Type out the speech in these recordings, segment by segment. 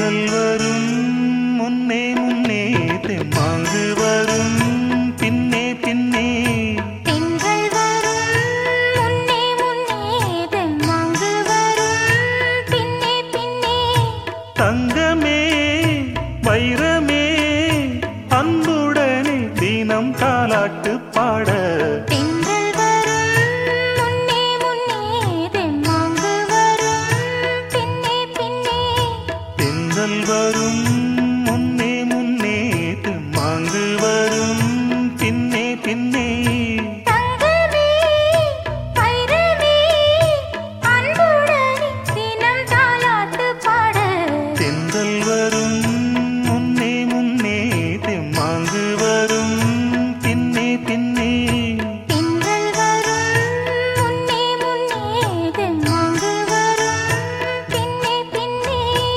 தென்றல் வரும் முன்னே முன்னே தெம்மாங்கு வரும் பின்னே பின்னே பெண்கள் வரும் முன்னே முன்னே தெம்மாங்கு வரும் பின்னே பின்னே தங்கமே வைரமே அன்புடனே தினம் தாலாட்டு பாட பெண்கள் வரும் முன்னே முன்னே தெம்மாங்கு வரும் பின்னே பின்னே தென்றல் வரும் முன்னே முன்னே தெம்மாங்கு வரும் பின்னே பின்னே தங்கமே வைரமே அன்புடனே தினம் தாலாட்டு பாட தென்றல் வரும் முன்னே முன்னே தெம்மாங்கு வரும் பின்னே பின்னே பெண்கள் வரும் முன்னே முன்னே தெம்மாங்கு வரும் பின்னே பின்னே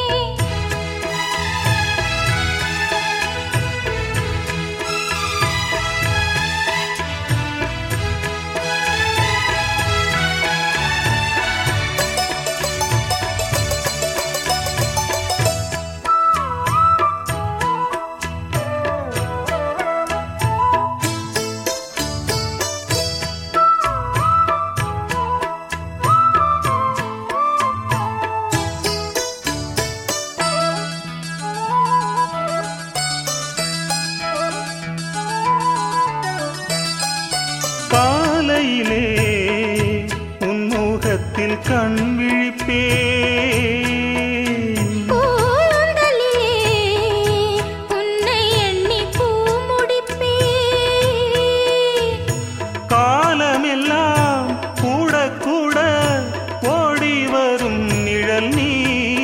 காலையிலே உன்முகத்தில் கண் விழிப்பே கூந்தலிலே உன்னை எண்ணி பூ முடிப்பே காலமெல்லாம் கூட கூட ஓடி வரும் நிழல் நீ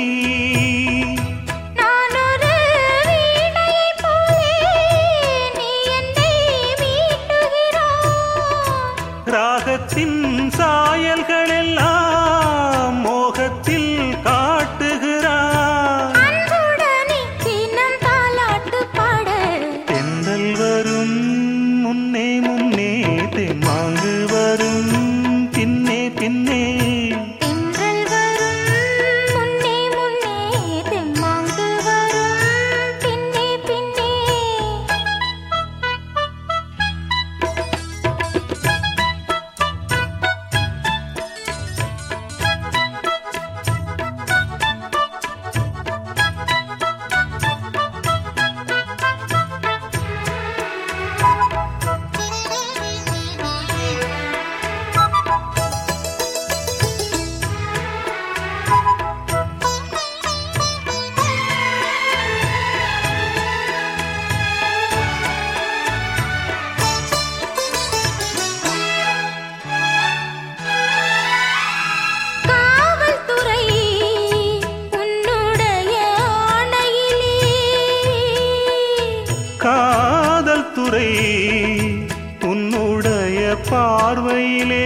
நான் ஒரு வீணையைப் போலே நீ என்னை மீட்டுகிறாய் ராகத்தின் சாயல்கள் எல்லாம் மோகத்தில் காட்டுகிறார் அன்புடனே தினம் தாலாட்டு பாட தென்றல் வரும் முன்னே முன்னே தெம்மாங்கு வரும் பின்னே பின்னே தென்றல் வரும் முன்னே முன்னே தெம்மாங்கு வரும் பின்னே பின்னே காவல்துறை உன்னுடைய ஆணையிலே காதல் துறை உன்னுடைய பார்வையிலே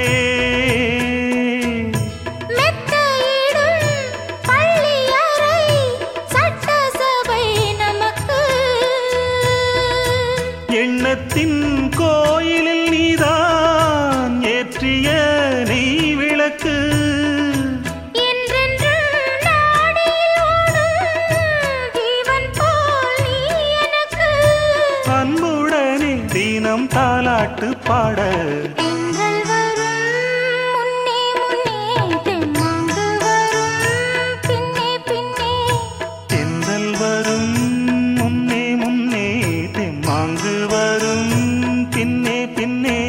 மெத்தையிடும் பள்ளியறை சட்டசபை நமக்கு எண்ணத்தின் கோயிலில் நீதான் ஏற்றிய நீ விளக்கு என்றென்றும் நாடில் ஓடும் ஜீவன் போல் நீ எனக்கு அன்புடனே தினம் தாலாட்டு பாட பெண்கள் வரும் முன்னே முன்னே தெம்மாங்கு வரும் பின்னே பின்னே தென்றல் வரும் முன்னே முன்னே தெம்மாங்கு வரும் பின்னே பின்னே